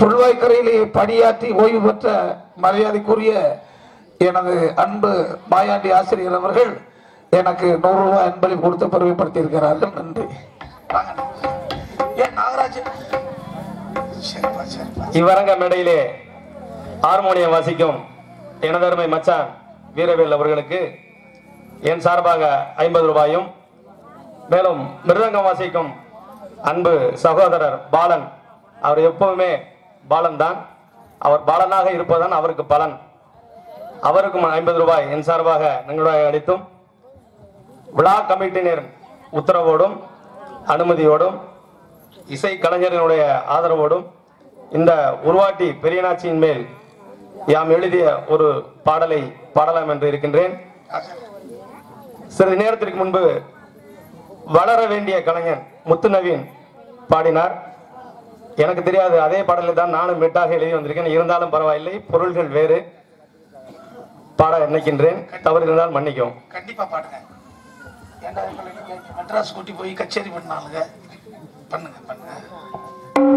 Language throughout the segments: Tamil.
புல்வாய்க்கரையிலே பணியாற்றி ஓய்வு பெற்ற மரியாதைக்குரிய எனது அன்பு மாயாண்டி ஆசிரியர் அவர்கள் எனக்கு நூறு ரூபாய் அன்பளி கொடுத்து பெருமைப்படுத்தி இருக்கிறார்கள் நன்றி வாங்க. ஏன் நாகராஜன் சரிப்பா சரிப்பா இவ்வரங்க மேடையிலே ஹார்மோனியம் வாசிக்கும் எனதருமை மச்சான் வீரவேல் அவர்களுக்கு என் சார்பாக ஐம்பது ரூபாயும் மேலும் மிருதங்கம் வாசிக்கும் அன்பு சகோதரர் பாலன் அவர் எப்பவுமே பாலன் தான் அவர் பாலனாக இருப்பதுதான் அவருக்கு பலன் அவருக்கும் ஐம்பது ரூபாய் என் சார்பாக நன்கொடை அளித்தும் விழா கமிட்டியினர் உத்தரவோடும் அனுமதியோடும் இசை கலைஞரினுடைய ஆதரவோடும் இந்த உருவாட்டி பெரியநாச்சியின் மேல் யாம் எழுதிய ஒரு பாடலை பாடலாம் என்று இருக்கின்றேன் சிறிது நேரத்திற்கு முன்பு வளர வேண்டிய கலைஞன் முத்து நவீன் பாடினார் எனக்கு தெரியாது அதே பாடலை தான் நானும் மெட்டாக எழுதி வந்திருக்கேன் இருந்தாலும் பரவாயில்லை பொருள்கள் வேறு பாட நினைக்கின்றேன் தவறு இருந்தால் மன்னிக்கும் கண்டிப்பா பாடுங்க ஏன்டா இவங்களை நீங்க மெட்ராஸ் கூட்டி போய் கச்சேரி பண்ணாலுங்க பண்ணுங்க பண்ணுங்க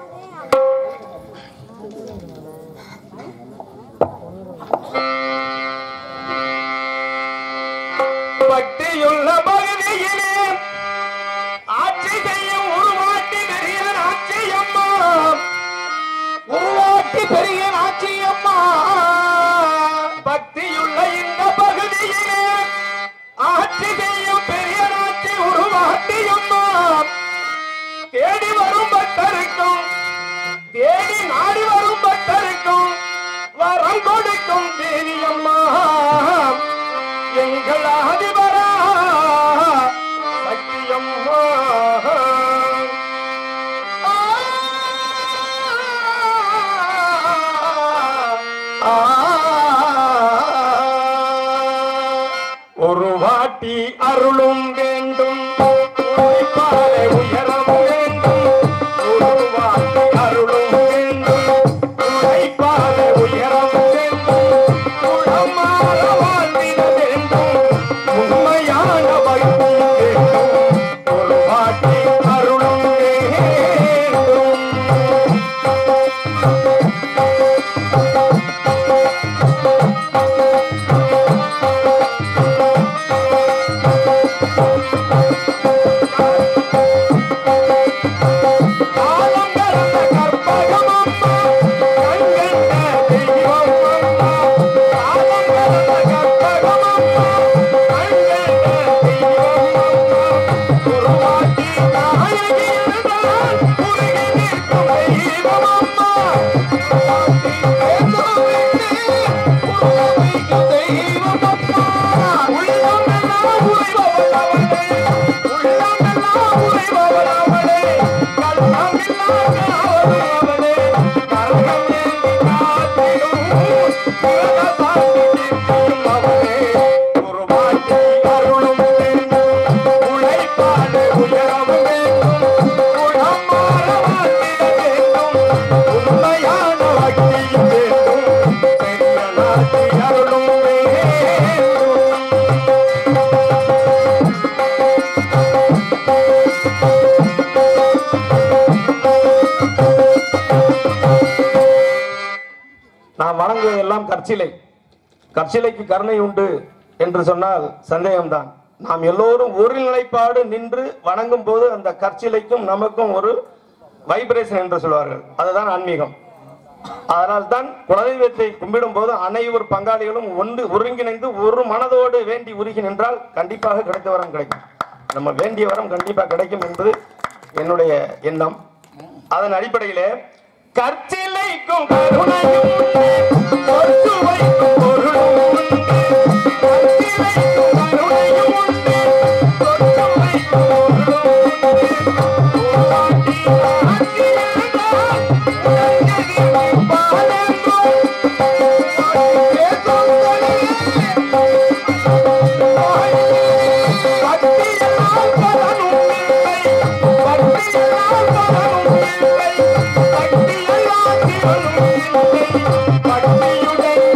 பட்டியுள்ள பகுதியிலே ஆட்சி செய்யும் உருவாட்டி பெரிய ஆட்சியம்மா உருவாட்டி பெரிய நாச்சியம்மா பக்தியுள்ள இந்த பகுதியிலே ஆட்சி செய்யும் பெரிய நாட்சி உருவாட்டியம்மா தேடி வரும் பக்தருக்கும் தேடி நாடி வரும் பக்தருக்கும் வரம் கொடுக்கும் தேவியம்மா எங்கள் ஆதிபரா சக்தியம்மா ஒரு வாட்டி அருளும் வேண்டும் உழைப்பாலே உயரம் வேண்டும் ஒரு வாட்டி அருளும் வேண்டும் உழைப்பாலே உயரம் வேண்டும் குளமாற வாழ்ந்திட வேண்டும் உண்மையான வைப்பும் வேண்டும் ஒரு வாட்டி அருளும் வேண்டும் காலம் கடந்த கற்பகம் அம்மா கண்கண்ட தெய்வம் அம்மா காலம் கடந்த கற்பகம் அம்மா கண்கண்ட தெய்வம் அம்மா உருவாக்கி நாயகி என்றால் உருகி நிற்கும் தெய்வம் அம்மா உள்ளமெல்லாம் உறைபவள் அவளே உள்ளமெல்லாம் உறைபவள் அவளே கள்ளமில்லாத அவள் அவளே கரகம் ஏந்தி காத்திடும் உலக சாந்திக்கும் அவளே உருவாக்கி அருளும் வேண்டும் உழைப்பாடு உயரம் வேண்டும் குணம் மாற வாழ்ந்திட வேண்டும் உண்மையான வக்கில் வேண்டும் பெரிய நாட்டி அருளும் வேண்டும் நாம் வணங்குவதெல்லாம் கற்சிலை கற்சிலைக்கு கருணை உண்டு என்று சொன்னால் சந்தேகம்தான் நாம் எல்லோரும் ஒரு நிலைப்பாடு நின்று வணங்கும் போது அந்த கற்சிலைக்கும் நமக்கும் ஒரு வைப்ரேஷன் என்று சொல்வார்கள் அதுதான் ஆன்மீகம் அதனால் தான் குலதெய்வத்தை கும்பிடும் போது அனைவர் பங்காளிகளும் ஒன்று ஒருங்கிணைந்து ஒரு மனதோடு வேண்டி உருகி நின்றால் கண்டிப்பாக கிடைத்த வரம் கிடைக்கும் நம்ம வேண்டிய வரம் கண்டிப்பாக கிடைக்கும் என்பது என்னுடைய எண்ணம் அதன் அடிப்படையிலே கற்சிலைக்கும் கருணையும் உண்டு, பொறுத்துவைக்கும் பொருளும் உண்டு. கற்சிலைக்கும் கருணையும் உண்டு, பொறுத்துவைக்கும் பொருளும் உண்டு. உருவாக்கி ஆட்சி என்றால் உலகெதிர்க்கும் பாலென்றும் பேசும் பக்தியால் பலனும் இல்லை பக்தியால் பலனும் இல்லை பக்தியெல்லாம் சிவனும் இல்லை பக்தியுடன்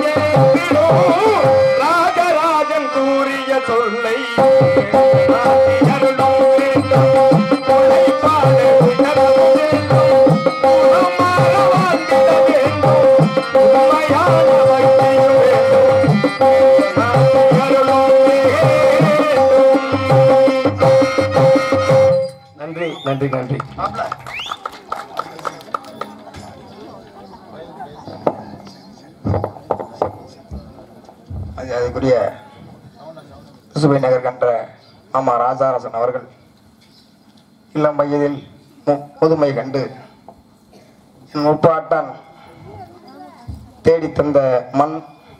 நன்றி நன்றி அது அதுக்குரிய பசுமை நகர் கன்ற மாமா ராஜாராசன் அவர்கள் இளம் வயதில் மு- முதுமை கண்டு என் முப்பாட்டன் தேடி தந்த மண்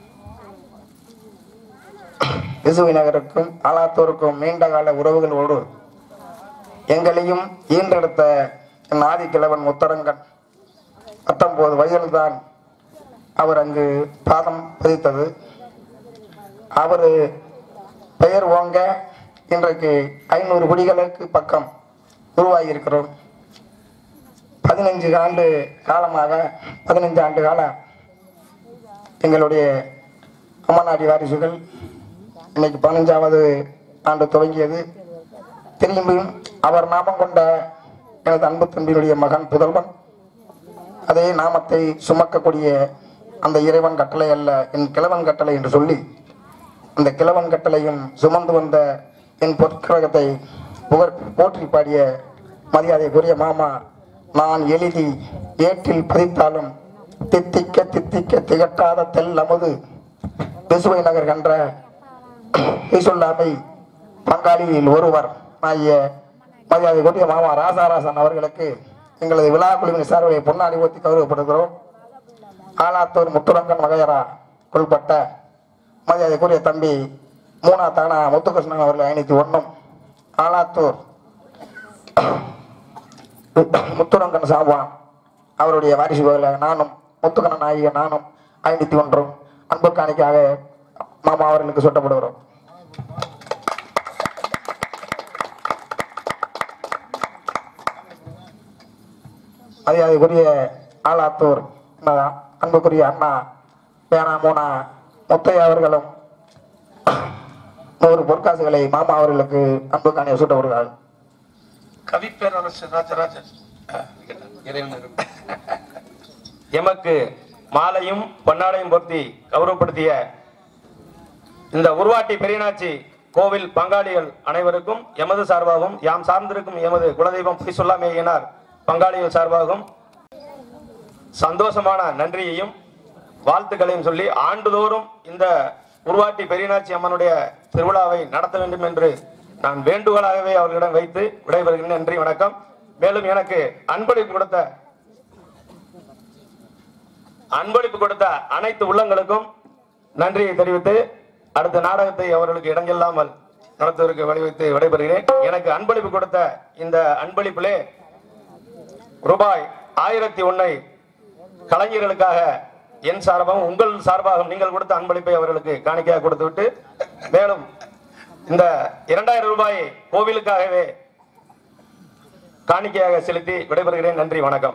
விசுவை நகருக்கும் ஆலாத்தூருக்கும் நீண்டகால உறவுகளோடு எங்களையும் ஈன்றெடுத்த என் ஆதிக்கிழவன் முத்தரங்கன் பத்தொன்பது வயதில்தான் அவர் அங்கு பாதம் பதித்தது அவர் பெயர் ஓங்க இன்றைக்கு ஐநூறு குடிகளுக்கு பக்கம் உருவாகி இருக்கிறோம் பதினஞ்சு ஆண்டு காலமாக பதினஞ்சு ஆண்டு காலம் எங்களுடைய அம்மநாடி வாரிசுகள் இன்னைக்கு பதினஞ்சாவது ஆண்டு துவங்கியது திரும்பியும் அவர் நாமம் கொண்ட எனது அன்பு தம்பியுடைய மகன் புதல்வன் அதே நாமத்தை சுமக்கக்கூடிய அந்த இறைவன் கட்டளை அல்ல என் கிழவன் கட்டளை என்று சொல்லி அந்த கிழவன் கட்டளையும் சுமந்து வந்த என் பொற்கிரகத்தை புகழ் போற்றி பாடிய மரியாதைக்குரிய மாமா நான் எழுதி ஏற்றில் பதித்தாலும் தித்திக்க தித்திக்க திகட்டாத தெல் அமுது விசுவை நகர் கன்ற சொல்லாமை பங்காளியில் ஒருவர் ஆகிய மரியாதைக்குரிய மாமா ராசாராசன் அவர்களுக்கு எங்களது விழா குழுவின் சார்பில் பொன்னாடி ஊற்றி கௌரவப்படுகிறோம் ஆலாத்தூர் முத்துரங்கன் வகையரா கொள்பட்ட மரியாதைக்குரிய தம்பி மூணா தானா முத்துகிருஷ்ணன் அவர்கள் ஐநூத்தி ஒன்றும் ஆலாத்தூர் முத்துரங்கன் சாவான் அவருடைய வாரிசுகளை நானும் முத்துக்கண்ணன் ஆகிய நானும் ஐநூத்தி ஒன்றும் அன்பு காணிக்காக மாமா அவர்களுக்கு சுட்டப்படுகிறோம் மரியாதைக்குரிய ஆலாத்தூர் அண்ணா- அன்புக்குரிய அண்ணா பேனா மூனா முத்தையா அவர்களும் நூறு பொற்காசுகளை மாமா அவர்களுக்கு அன்பு காணியை சுட்டப்படுகிறார்கள் கவிப்பேரரசு ராஜராஜன் ஆ, இறைவன் எமக்கு மாலையும் பொன்னாடையும் பொருத்தி கௌரவப்படுத்திய இந்த உருவாட்டி பெரியநாச்சி கோவில் பங்காளிகள் அனைவருக்கும் எமது சார்பாகவும் யாம் சார்ந்திருக்கும் எமது குலதெய்வம் பொய் சொல்லாமையினார் பங்காளிகள் சார்பாகவும் சந்தோஷமான நன்றியையும் வாழ்த்துக்களையும் சொல்லி ஆண்டுதோறும் இந்த உருவாட்டி பெரியநாச்சி அம்மனுடைய திருவிழாவை நடத்த வேண்டும் என்று நான் வேண்டுகோளாகவே அவர்களிடம் வைத்து விடைபெறுகிறேன் நன்றி வணக்கம் மேலும் எனக்கு அன்பளிப்பு கொடுத்த அன்பளிப்பு கொடுத்த அனைத்து உள்ளங்களுக்கும் நன்றியை தெரிவித்து அடுத்த நாடகத்தை அவர்களுக்கு இடங்கில்லாமல் நடத்துவதற்கு வழிவைத்து விடைபெறுகிறேன் எனக்கு அன்பளிப்பு கொடுத்த இந்த அன்பளிப்பிலே ரூபாய் ஆயிரத்தி ஒன்னை கலைஞர்களுக்காக என் சார்பாகவும் உங்கள் சார்பாகவும் நீங்கள் கொடுத்த அன்பளிப்பை அவர்களுக்கு காணிக்கையாக கொடுத்துவிட்டு மேலும் இந்த இரண்டாயிரம் ரூபாயை கோவிலுக்காகவே காணிக்கையாக செலுத்தி விடைபெறுகிறேன் நன்றி வணக்கம்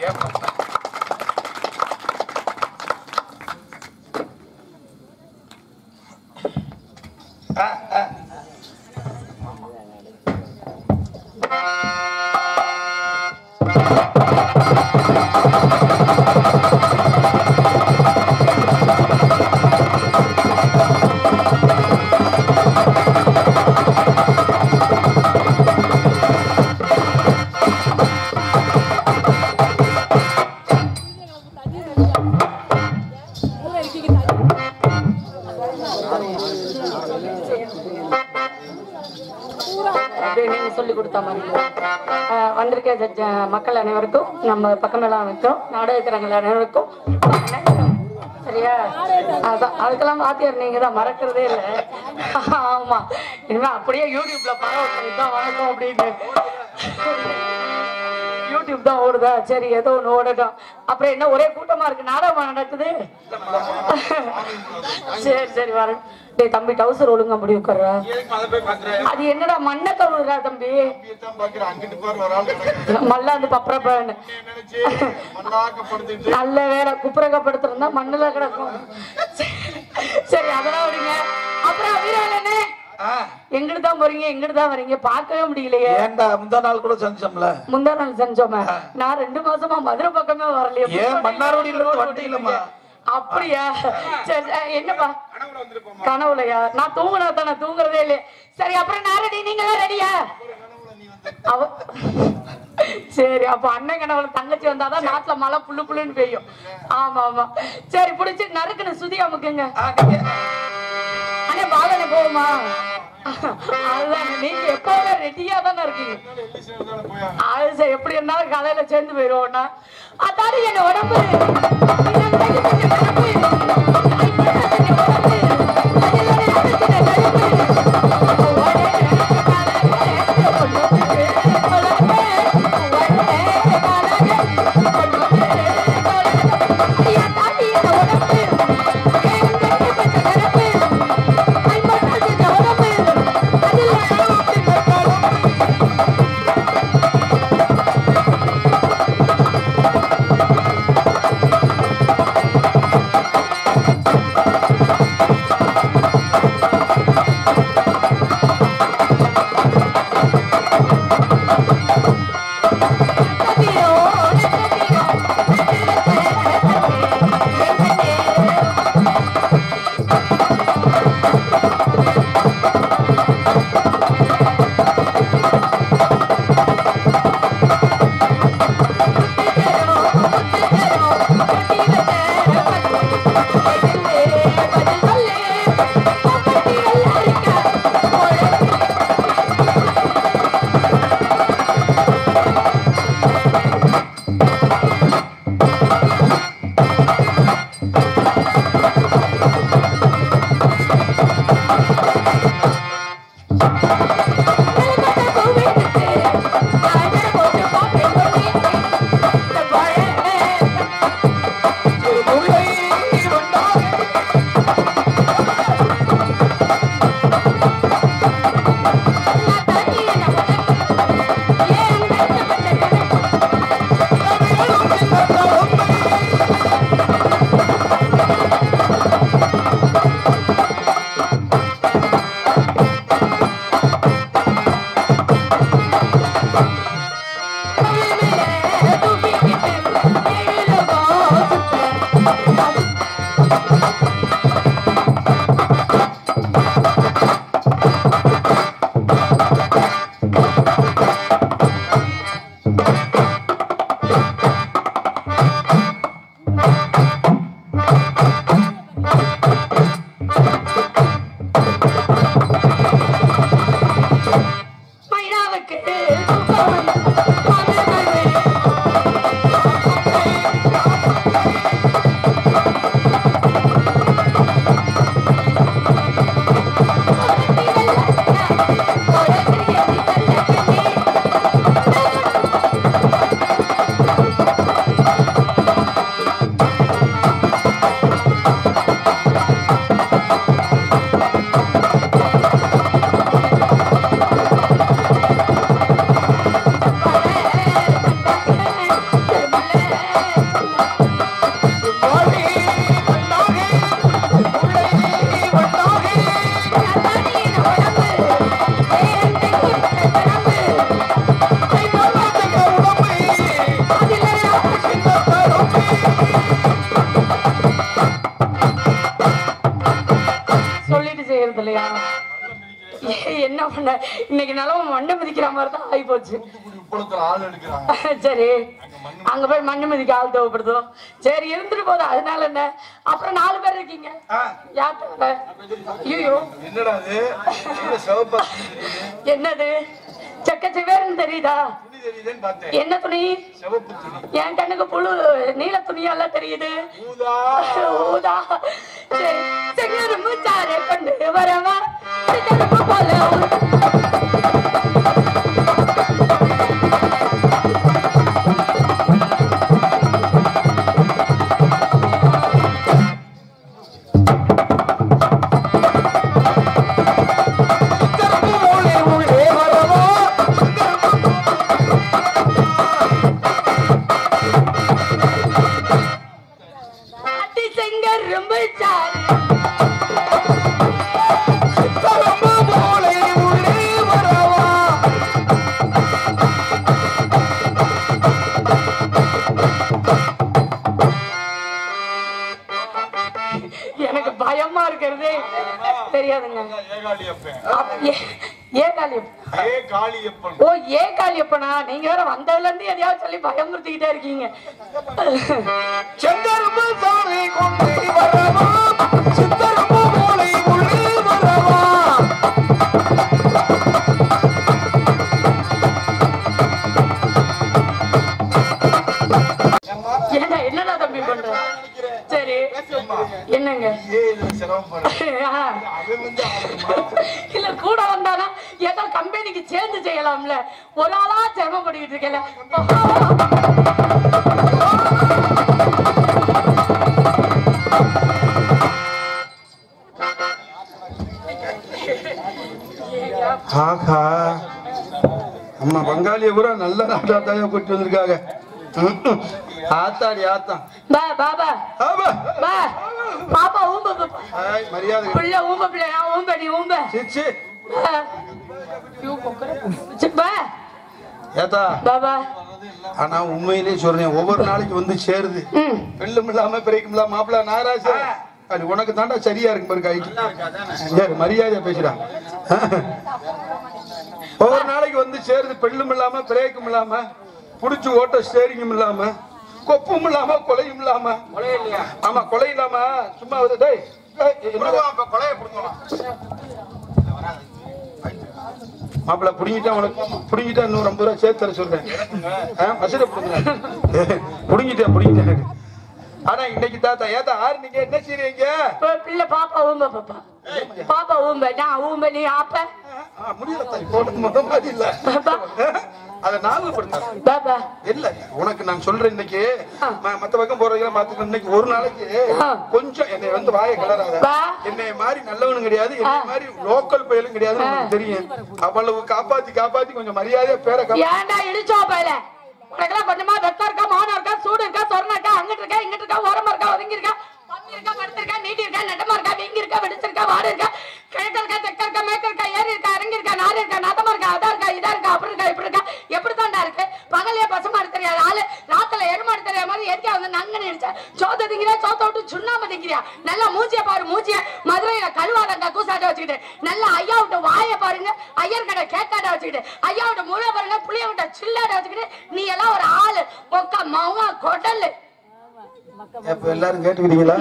அப்படியே நீங்க சொல்லி கொடுத்த மாதிரி ஆஹ் வந்திருக்க ஜட்ஜ மக்கள் அனைவருக்கும் நம்ம பக்கமெல்லாம் அனைவருக்கும் நாடகத்திறங்கள் அனைவருக்கும் வணக்கம். சரியா அதான் அதுக்கெல்லாம் வாத்தியார் நீங்க தான் மறக்கிறதே இல்லை ஆமா இனிமே அப்படியே யூடியூப்ல பரவ தான் வணக்கம் அப்படின்னு யூடியூப் தான் ஓடுதா சரி ஏதோ ஒண்ணு ஓடட்டும் அப்புறம் என்ன ஒரே கூட்டமா இருக்கு நாடகமா நடக்குது சரி சரி வரேன் டேய் தம்பி டவுசர் ஒழுங்கா முடி உட்கார்றா அது என்னடா மண்ணை கவுடுறா தம்பி மல்லாந்து பப்பரப்பான்னு நல்ல வேலை குப்புரகப்படுத்திருந்தா மண்ணுல கிடக்கும் சரி அதெல்லாம் விடுங்க அப்புறம் வீரண்ணே எங்கிட்டு தான் போறீங்க எங்கிட்டு தான் வரீங்க பார்க்கவே முடியலையே ஏன்டா முந்தா நாள் கூட செஞ்சோம்ல முந்தா நாள் செஞ்சோமே நான் ரெண்டு மாசமா மதுரை பக்கமே வரலையே ஏன் மன்னார்குடியில இருந்து வண்டியிலமா? அப்படியா சரி சரி, என்னப்பா கனவுலையா நான் தூங்கினா தானே தூங்குறதே இல்லையே சரி அப்புறம் நான் ரெடி நீங்க எல்லாம் ரெடியா அவ சரி அப்ப அண்ணன் கணவன் தங்கச்சி வந்தாதான் நாட்டுல மழை புல்லு புல்லுன்னு பெய்யும் ஆமா ஆமா சரி பிடிச்சி நறுக்குன்னு சுதி அமுக்குங்க ஆ, நீங்க அண்ணே பாலனை போகுமா அதுதான் நீங்க எப்பவுமே ரெடியா தானே இருக்கீங்க அது சரி, எப்படி இருந்தாலும் காலையில சேர்ந்து போயிருவோம்னா அதாரி என் உடம்பு இதன் தகுதி என் உடம்பு. ஐம்பதாம் என் உடம்பு. அதில் ஒரு ஆபத்தின கருப்பு. ஒரே காலமே கொண்டு வந்து கொலமே. ஒரே காலமே கொண்டு வந்து கொலமே. என் தாடி என் உடம்பு. என் கட்டி பச்சை கருப்பு. ஐம்பதாம் என் உடம்பு. அதில் ஒரு ஆபத்தின கருப்பு. மைனாவுக்கு சொல்லிட்டு செய்யறது இல்லையா ஏய், என்ன பண்ண இன்னைக்கு நிலவு மண்டை மிதிக்கிற மாதிரி தான் ஆகி போச்சு சரி அங்க போய் மண்ணு மிதிக்க ஆள் தேவைப்படுதோ சரி இருந்துட்டு போதும் அதனால என்ன அப்புறம் நாலு பேர் இருக்கீங்க யார் தவிர ஐயோ என்னடா இது என்ன சிவப்பா என்னது செக்க செவேர்னு தெரியுதா துணி தெரியுதுன்னு பார்த்தேன் என்ன துணி சிவப்பு துணி என் கண்ணுக்கு புழு நீல துணியெல்லாம் தெரியுது ஊதா ஊதா சரி செங்கரும்பு சாரை கொண்டு வரவா சித்தரும்பு போல ஒரு- அடி செங்கரும்பு சாறு எனக்கு பயமா இருக்கிறது தெரியாதுங்க ஏகாடி அப்பேன் அப்ப எ- ஏ காளியப்பன் ஏ காளியப்பன் ஓ ஏ காளியப்பனா நீங்க வேற வந்ததுல இருந்து எதையாவது சொல்லி பயமுறுத்திக்கிட்டே இருக்கீங்க செந்தரும்பு சாலை கொண்டு வரவா சித்தரும்பு மூளை உள்ளே வரவா ஏண்டா என்னடா தம்பி பண்ற சரி என்னங்க ஏ இதுல சிரமப்படுற ஆ. அவன் வந்து அவனுக்கு இல்ல கூட வந்தானா ஏதோ கம்பெனிக்கு சேர்ந்து செய்யலாம்ல ஒரு ஆளா சிரமப்பட்டுக்கிட்டு இருக்கல ஆஹா அம்மா பங்காளிய பூரா நல்ல நாட்டாத்தாய கூட்டி வந்திருக்காங்க ம்ம். ஆத்தாடி ஆத்தான் பா பாபா ஆமா பா பாப்பா ஊம்ப பாப்பா. ஆய், மரியாதை பிள்ளை ஊம்ப பிள்ளை நான் ஊம்ப நீ ஊம்ப சிச்சி பா. ஐயோ, கொக்கரை. சி, பா ஏத்தா பாபா ஆனா உண்மையிலேயே சொல்றேன் ஒவ்வொரு நாளைக்கு வந்து சேருது ம் வெள்ளும் இல்லாம பிறைக்கும் இல்லாம மாப்பிள்ள நாராச அது உனக்கு தாண்டா சரியா இருக்கு பாரு கைக்கு சரி மரியாதையா பேசுடா ஒவ்வொரு நாளைக்கு வந்து சேருது பெல்லும் இல்லாம பிரேக்கும் இல்லாம புடிச்சு ஓட்ட ஸ்டேரிங்கும் இல்லாம கொப்பும் இல்லாம கொலையும் இல்லாம ஆமா கொலை இல்லாம சும்மா வந்து டேய் டேய், என்னடா? மாப்பிள்ள புடிங்கிட்டா உனக்கு புடிங்கிட்டா இன்னும் ஐம்பது ரூபா சேர்த்து தர சொல்றேன் ஆ, மசுரை புடுங்க புடிங்கிட்டேன் புடிங்கிட்டேன் ஆனா இன்னைக்கு தாத்தா ஏத்தா ஆறு நீங்க என்ன செய்றீங்க பா, பிள்ளை பாப்பா ஊம்ப பாப்பா பாப்பா ஊம்ப நான் ஊம்ப நீ ஆப்ப ஆ, முடியல தாய் போட்டு முத மாதிரி இல்ல பாப்பா அதை ஞாபகப்படுத்த பாப்பா இல்ல உனக்கு நான் சொல்றேன் இன்னைக்கு ம- மத்த பக்கம் போறதெல்லாம் பாத்துக்க இன்னைக்கு ஒரு நாளைக்கு ஆ. கொஞ்சம் என்னை வந்து வாயை கிளறாத பா. என்னை மாதிரி நல்லவனும் கிடையாது என்னை மாதிரி லோக்கல் பயலும் கிடையாது உனக்கு தெரியும் அவ்வளவு காப்பாத்தி காப்பாத்தி கொஞ்சம் மரியாதையா பேரை காப்பா ஏன்டா இடிச்சோ பையல உனக்கெல்லாம் கொஞ்சமா வெத்தம் இருக்கா மானம் இருக்கா சூடு இருக்கா சொரணம் இருக்கா அங்கிட்டு இருக்கா இங்கிட்டு இருக்கா ஓரமா இருக்கா ஒதுங்கி இருக்கா பம்மி இருக்கா படுத்திருக்கா நீட்டி இருக்கா நெட்டமா இருக்கா வீங்கி இருக்கா வெடிச்சிருக்கா வாடு இருக்கா கிழக்க இருக்கா தெக்க இருக்கா மேற்க இருக்கா ஏறி இருக்கா இறங்கி இருக்கா நாடு இருக்கா நாத்தமா இருக்கா அதா இருக்கா இதா இருக்கா அப்படி இருக்கா இப்படி இருக்கா எப்படி தாண்டா இருக்கு பகலையே பசுமாடு தெரியாது ஆளு ராத்துல எருமாடு தெரியாத மாதிரி எதுக்கா வந்து நங்கன்னு அடிச்சா சோத்த திங்கிறியா சோத்த விட்டு சுண்ணாம திங்கிறியா நல்லா மூச்சிய பாரு மூச்சிய மதுரையில கழுவாதங்க கூசாட்ட வச்சுக்கிட்டு நல்லா ஐயா விட்டு வாய பாருங்க ஐயர் கடை கேக்காட்ட வச்சுக்கிட்டு ஐயா விட்டு முழு பாருங்க புளிய விட்ட சில்லாட்ட வச்சுக்கிட்டு நீ எல்லாம் ஒரு ஆளு ஒக்க மவா கொடலு இப்ப எல்லாரும் கேட்டுக்கிட்டீங்களா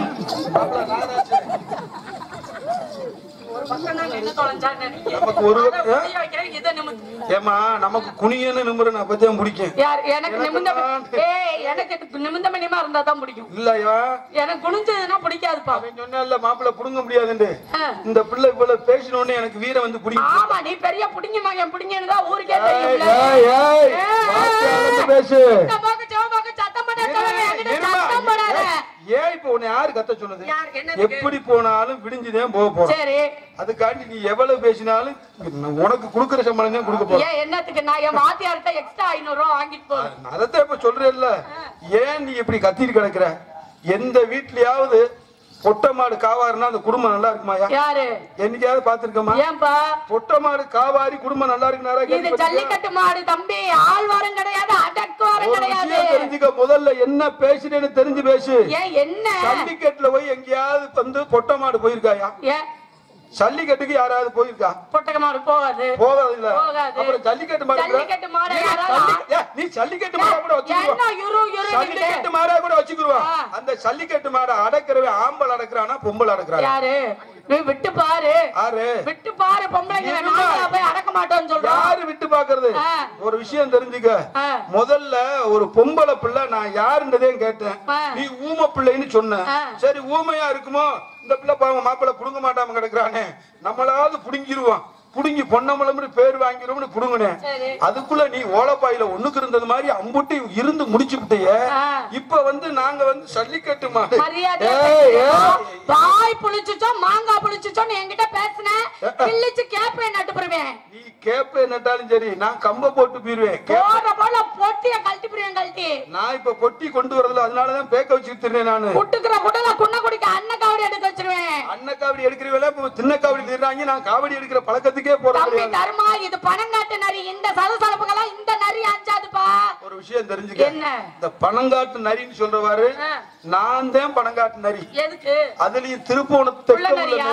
ஒரு பக்கம் தான் நின்னு தொலைஞ்சான்னு நினைக்கிறேன். நமக்கு ஒரு- அதை முடிய வைக்கிறேன், இதை நிமித்து. ஏமா நமக்கு குனியன்னு நிமிர நான் பத்தியம் பிடிக்கும் யார் எனக்கு நிமிந்த எனக்கு ஏய் எனக்கு நிமிந்த மணியமா இருந்தா தான் பிடிக்கும் இல்லையா எனக்கு குனிஞ்சதுன்னா பிடிக்காதுப்பா அவன் சொன்னால மாப்பிள்ள புடுங்க முடியாதுன்னு ஆ. இந்த பிள்ளை இவ்வளவு பேசினோடனே எனக்கு வீர வந்து பிடிக்கும் ஆமா நீ பெரிய புடிங்க மகன் புடிங்கன்னு தான் ஊருக்கே ஏய், தெரியும்ல ஏய், ஏய், ஏய். வார்த்தை அளந்து பேசு இந்த பக்கம் சிவ பக்கம் சத்தம் போடாத, என்கிட்ட இருமா, சத்தம் போடாத. ஏன் இப்ப உன்னை யாரு கத்த சொன்னது யார், என்னதுக்கு? எப்படி போனாலும் விடிஞ்சுதான் போக போறோம் சரி அதுக்காண்டி நீ எவ்வளவு பேசினாலும் நான் உனக்கு கொடுக்குற சம்பளம் தான் கொடுக்க போறேன் ஏன் என்னத்துக்கு நான் என் வாத்தியார்ட்ட எக்ஸ்ட்ரா ஐநூறு ரூபா வாங்கிட்டு போறேன் நான் அதைத்தான் இப்ப சொல்றேன்ல ஏன் நீ இப்படி கத்திட்டு கிடக்குற எந்த வீட்லயாவது பொட்டை மாடு காவாருன்னா அந்த குடும்பம் நல்லா இருக்குமாயா யாரு என்னைக்காவது பாத்துருக்கமா ஏன்பா பொட்டை மாடு காவாரி குடும்பம் நல்லா இருக்குனாரா இது கேள்விப்பட்டிருக்கியா? ஜல்லிக்கட்டு மாடு தம்பி ஆழ்வாரம் கிடையாது அடக்குவாரம் ஒரு கிடையாது விஷயம் தெரிஞ்சுக்க முதல்ல என்ன பேசுறேன்னு தெரிஞ்சு பேசு ஏன் என்ன ஜல்லிக்கட்டுல போய் எங்கேயாவது வந்து பொட்டை மாடு போயிருக்காயா ஏன் ஜல்லிக்கட்டுக்கு யாராவது போயிருக்கா பொட்டக்க மாடு போகாது போகாது இல்ல போகாது. அப்புறம் ஜல்லிக்கட்டு மாடு கூட- ஜல்லிக்கட்டு மாடு ஏய், யாராவது- ஜல்லி- ஏய், நீ ஜல்லிக்கட்டு மாடா கூட என்ன வச்சுக்குருவா யுரு யுரு ஜல்லிக்கட்டு மாடா கூட வச்சுக்குருவான் ஆ. அந்த ஜல்லிக்கட்டு மாடை அடக்கிறவன் ஆம்பல் அடக்குறானா பொம்பளை அடக்குறானா யாரு நீ விட்டு பாரு யாரு விட்டு பாரு பொம்பளைங்க இருமா. நாங்களா போய் அடக்க மாட்டோம்னு சொல்றோம் யாரு விட்டு பாக்குறது ஆ. ஒரு விஷயம் தெரிஞ்சுக்க ஆ. முதல்ல ஒரு பொம்பளை பிள்ளை நான் யாருன்றதே கேட்டேன் ஆ. நீ ஊமை பிள்ளைன்னு சொன்ன ஆ. சரி ஊமையா இருக்குமோ இந்த பிள்ளை பாவம் மாப்பிள்ளை புடுங்க மாட்டாம கிடக்குறானே நம்மளாவது புடுங்கிருவான் புடுங்கி பொன்னம்பளம்னு பேர் வாங்கிருவோம்னு புடுங்கினேன் சரி. அதுக்குள்ள நீ ஓலப்பாயில ஒண்ணுக்கு இருந்தது மாதிரி அம்புட்டி இருந்து முடிச்சு விட்டிய ஆ. இப்ப வந்து நாங்க வந்து ஜல்லிக்கட்டு மாடு மரியாதை ஏய், ஏய். வாய் புளிச்சுச்சோ மாங்காய் புளிச்சுச்சோன்னு என்கிட்ட பேசுன கிள்ளிச்சு கேப்பேன் நட்டுப்புருவேன் நீ கேப்ப நட்டாலும் சரி நான் கம்ப போட்டு போயிருவேன் கேப்ப போற போல பொட்டிய கழட்டி புரிவேன் கழட்டி நான் இப்ப பொட்டி கொண்டு வரதுல அதனாலதான் பேக்க வச்சுட்டு இருக்கேன் நானு குட்டுக்கிற குடல குன்ன குடிக்க அண்ணன் காவடி எடுத்து வச்சிருவேன் அண்ணன் காவடி எடுக்கிறவங்கள இப்ப தின்ன காவடி தீர்றாங்க நான் காவடி எடுக்கிற பழக்கத்துக்கே போறது தம்பி கிடையாது தர்மா இது பணங்காட்டு நரி இந்த சலசலப்புக்கெல்லாம் இந்த நரி அஞ்சாதுப்பா ஒரு விஷயம் தெரிஞ்சுக்க என்ன? இந்த பணங்காட்டு நரின்னு சொல்றவாரு ஆ. நான் தான் பணங்காட்டு நரி எதுக்கு அதுலயும் திருப்போணத்து உள்ள தெற்க உள்ள நரியா? நரி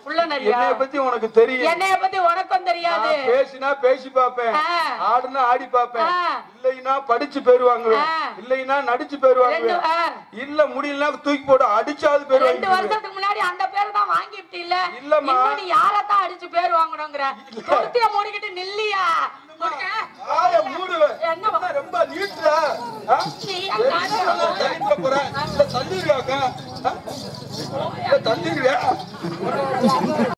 புள்ள நரியா என்னைய பத்தி உனக்கு தெரியும் என்னைய பத்தி உனக்கும் தெரியாது நான் பேசினா பேசி பாப்பேன் ஆ. ஆடுனா ஆடி பாப்பேன் ஆ. இல்லைன்னா படிச்சு பேர் வாங்குவேன் ஆ. இல்லைன்னா நடிச்சு பேர் ரெண்டு வாங்குவேன் ஆ, இல்ல முடியலன்னா தூக்கி போட்டு அடிச்சாவது பேர் ரெண்டு வாங்குவேன் வருஷத்துக்கு முன்னாடி அந்த பேர் தான் வாங்கிட்டு இல்ல இல்லம்மா. இன்னும் நீ யாரத்தான் அடிச்சு பேர் வாங்கணுங்கிற கொடுத்திய மூடிக்கிட்டு நில்லியா முருங்க. ஆய மூடுவேன் என்ன வா- என்ன ரொம்ப நீட்டுற ஆ? நீ என் காதுல நான் தள்ளிட்டு போறேன் இல்ல தள்ளிடுவியாக்கா ஆ? இல்ல தள்ளிடுவியா